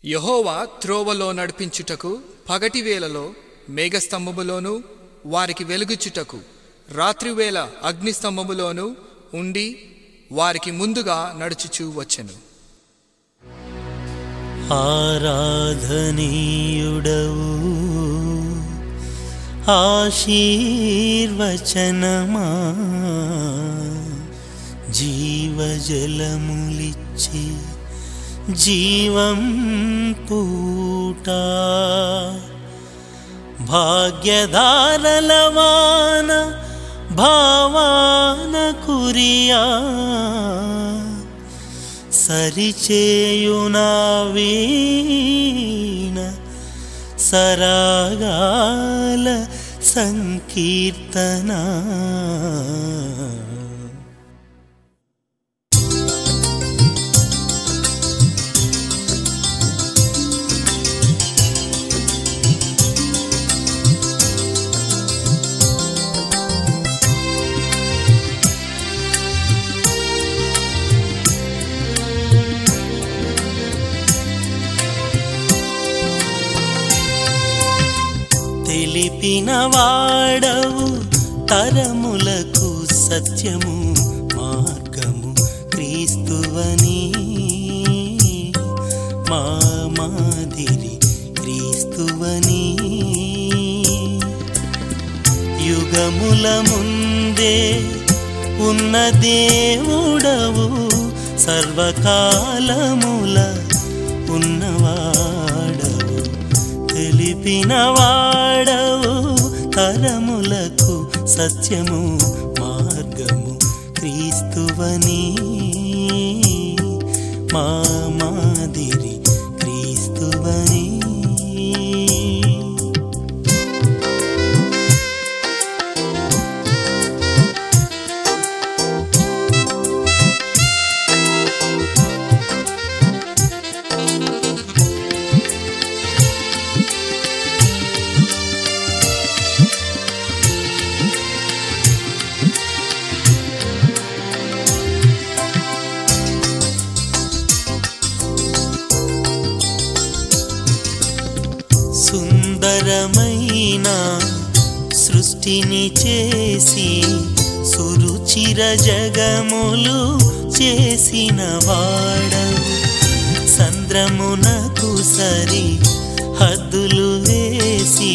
యహోవా త్రోవలో నడిపించుటకు పగటి వేళలో మేఘస్తంభములోను వారికి వెలుగుచుటకు రాత్రివేళ అగ్నిస్తంభములోను ఉండి వారికి ముందుగా నడుచుచూ వచ్చెను ఆరాధనీయుడవు ఆశీర్వచనమా జీవజలములిచ్చి జీవం పూట భాగ్యధారలవాన భావాన కురియా సరిచేయునా వీణ సరాగాల సంకీర్తన తెలిపిన వాడవు తరములకు సత్యము మార్గము క్రీస్తువని మా మాదిరి క్రీస్తువని యుగముల ముందే ఉన్న దేవుడవు సర్వకాలముల ఉన్నవాడవు తెలిపిన వాడవు తరములకు సత్యము మార్గము క్రీస్తువని మా మాదిరి క్రీస్తువని సుందరమైన సృష్టిని చేసి సురుచిర జగములు చేసిన వాడవు సంద్రమునకు సరి హద్దులు వేసి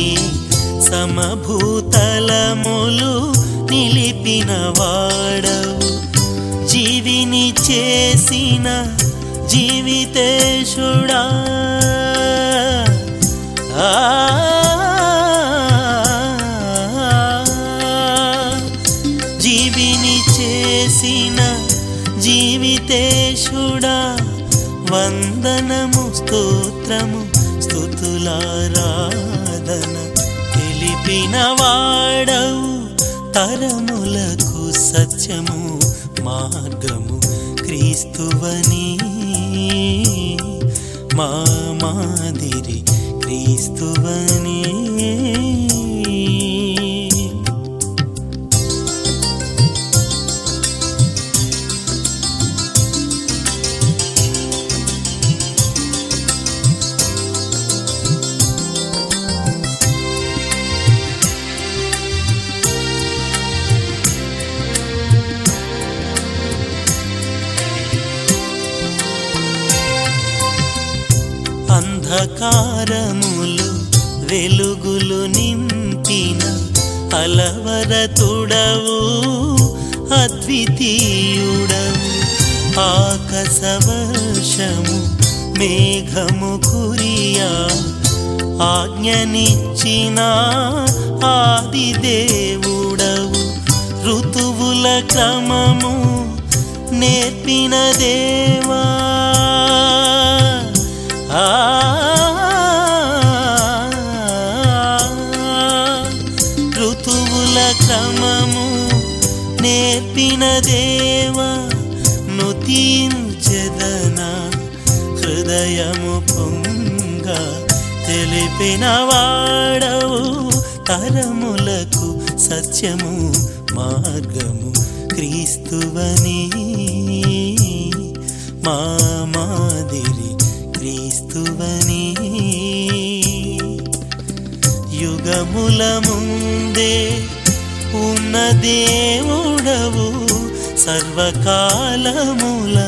సమభూతలములు నిలిపిన వాడవు జీవిని చేసిన జీవితేశుడా ఆ జీవిని చేసిన జీవితేశుడా వందనము స్తోత్రము స్తుతులారాధన తెలిపిన వాడవు తరములకు సత్యము మార్గము క్రీస్తువని మా మాదిరి క్రీస్తువని అంధకారములు వెలుగులు నింపిన అలవరతుడవు అద్వితీయుడవు ఆకసవర్షము మేఘము కురియా ఆజ్ఞనిచ్చిన ఆది దేవుడవు ఋతువుల క్రమము నేర్పిన దేవా ఆ ఋతువుల క్రమము నేర్పిన దేవా నుతించెదన హృదయము పొంగ తెలిపిన వాడవు తరములకు సత్యము మార్గము క్రీస్తువని మా మాదిరి క్రీస్తు క్రీస్తువని యుగముల ముందే ఉన్న దేవుడవు సర్వకాలముల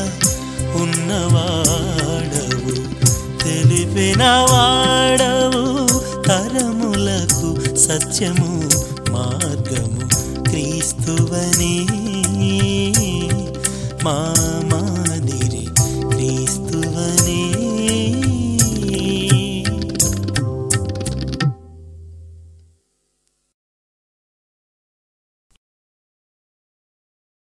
ఉన్నవాడవు తెలిపిన వాడవు తరములకు సత్యము మార్గము క్రీస్తువని మా